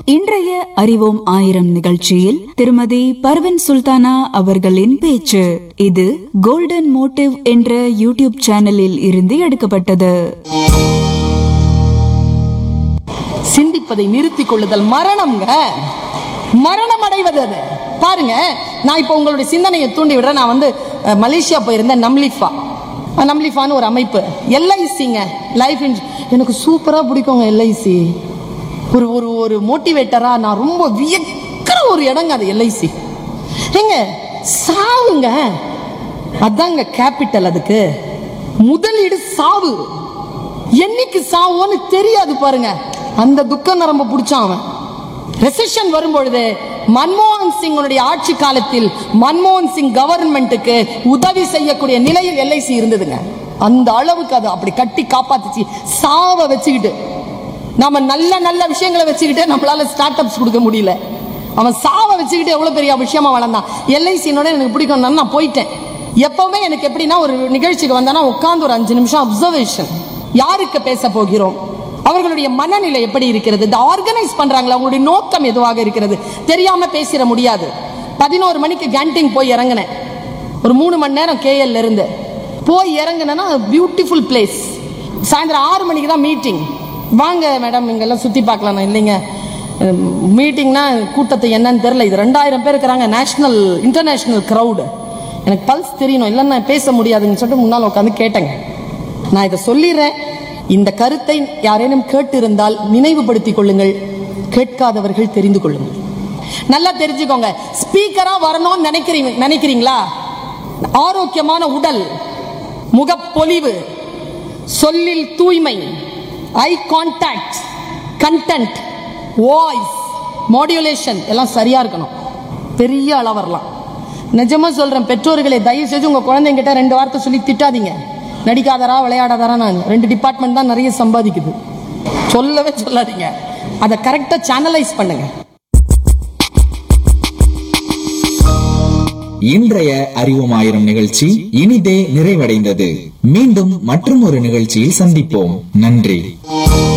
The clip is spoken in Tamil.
இன்றைய அறிவோம் ஆயிரம் நிகழ்ச்சியில் திருமதி பர்வின் சுல்தானா அவர்களின் பேச்சு இது கோல்டன் மோட்டிவ் என்ற யூடியூப் சேனலில் இருந்து எடுக்கப்பட்டது சிந்திப்பதை நிறுத்திக் கொள்ளுதல் மரணம்ங்க மரணம் அடைவது அது பாருங்க நான் இப்போ உங்களுடைய சிந்தனையை தூண்டி விடுறேன் நான் வந்து அஹ், மலேசியா போயிருந்தேன் நம்லிஃபா அஹ், நம்லிஃபான்னு ஒரு அமைப்பு எல்ஐசிங்க லைஃப் இன்ஸ் எனக்கு சூப்பராக பிடிக்குங்க எல்ஐசி ஒரு ஒரு ஒரு மோட்டிவேட்டராக நான் ரொம்ப வியக்கிற ஒரு இடங்க அது எல்ஐசி ஏங்க சாவுங்க அதாங்க கேபிட்டல் அதுக்கு முதலீடு சாவு என்னைக்கு சாவோன்னு தெரியாது பாருங்க அந்த துக்க நரம்ப பிடிச்சான் அவன் ரெசெஷன் வரும்பொழுது மன்மோகன் சிங்குடைய ஆட்சி காலத்தில் மன்மோகன் சிங் கவர்மெண்ட்டுக்கு உதவி செய்யக்கூடிய நிலையில் எல்ஐசி இருந்ததுங்க அந்த அளவுக்கு அது அப்படி கட்டி காப்பாத்துச்சு சாவை வச்சுக்கிட்டு நாம நல்ல நல்ல விஷயங்களை வச்சுக்கிட்டு நம்மளால ஸ்டார்ட் அப்ஸ் கொடுக்க முடியல அவன் சாவை வச்சுக்கிட்டு எவ்வளவு பெரிய விஷயமா வளர்ந்தான் எல்ஐசினோட எனக்கு பிடிக்கும் நான் போயிட்டேன் எப்பவுமே எனக்கு எப்படின்னா ஒரு நிகழ்ச்சிக்கு வந்தானா உட்கார்ந்து ஒரு அஞ்சு நிமிஷம் அப்சர்வேஷன் யாருக்கு பேச போகிறோம் அவர்களுடைய மனநிலை எப்படி இருக்கிறது இந்த ஆர்கனைஸ் பண்றாங்களா அவங்களுடைய நோக்கம் எதுவாக இருக்கிறது தெரியாம பேசிட முடியாது பதினோரு மணிக்கு கேன்டீன் போய் இறங்கினேன் ஒரு மூணு மணி நேரம் கேஎல்ல இருந்து போய் இறங்கினேன்னா பியூட்டிஃபுல் பிளேஸ் சாயந்தரம் ஆறு மணிக்கு தான் மீட்டிங் வாங்க மேடம் இங்கெல்லாம் சுத்தி பார்க்கலாம் நான் இல்லைங்க மீட்டிங்னா கூட்டத்தை என்னன்னு தெரியல இது ரெண்டாயிரம் பேர் இருக்கிறாங்க நேஷனல் இன்டர்நேஷனல் க்ரௌடு எனக்கு பல்ஸ் தெரியணும் இல்லைன்னா பேச முடியாதுன்னு சொல்லிட்டு முன்னால் உட்காந்து கேட்டேங்க நான் இதை சொல்லிடுறேன் இந்த கருத்தை யாரேனும் கேட்டு இருந்தால் நினைவுபடுத்திக் கொள்ளுங்கள் கேட்காதவர்கள் தெரிந்து கொள்ளுங்கள் நல்லா தெரிஞ்சுக்கோங்க ஸ்பீக்கரா வரணும்னு நினைக்கிறீங்க நினைக்கிறீங்களா ஆரோக்கியமான உடல் முகப்பொலிவு சொல்லில் தூய்மை eye contact content voice modulation எல்லாம் சரியா இருக்கணும் பெரிய அளவு வரலாம் நிஜமா சொல்றேன் பெற்றோர்களே தயவு செஞ்சு உங்க குழந்தைங்கிட்ட ரெண்டு வார்த்தை சொல்லி திட்டாதீங்க நடிக்காதரா விளையாடாதரா நான் ரெண்டு டிபார்ட்மெண்ட் தான் நிறைய சம்பாதிக்குது சொல்லவே சொல்லாதீங்க அதை கரெக்டா சேனலைஸ் பண்ணுங்க இன்றைய அறிவோம் ஆயிரம் நிகழ்ச்சி இனிதே நிறைவடைந்தது மீண்டும் மற்றும் ஒரு நிகழ்ச்சியில் சந்திப்போம் நன்றி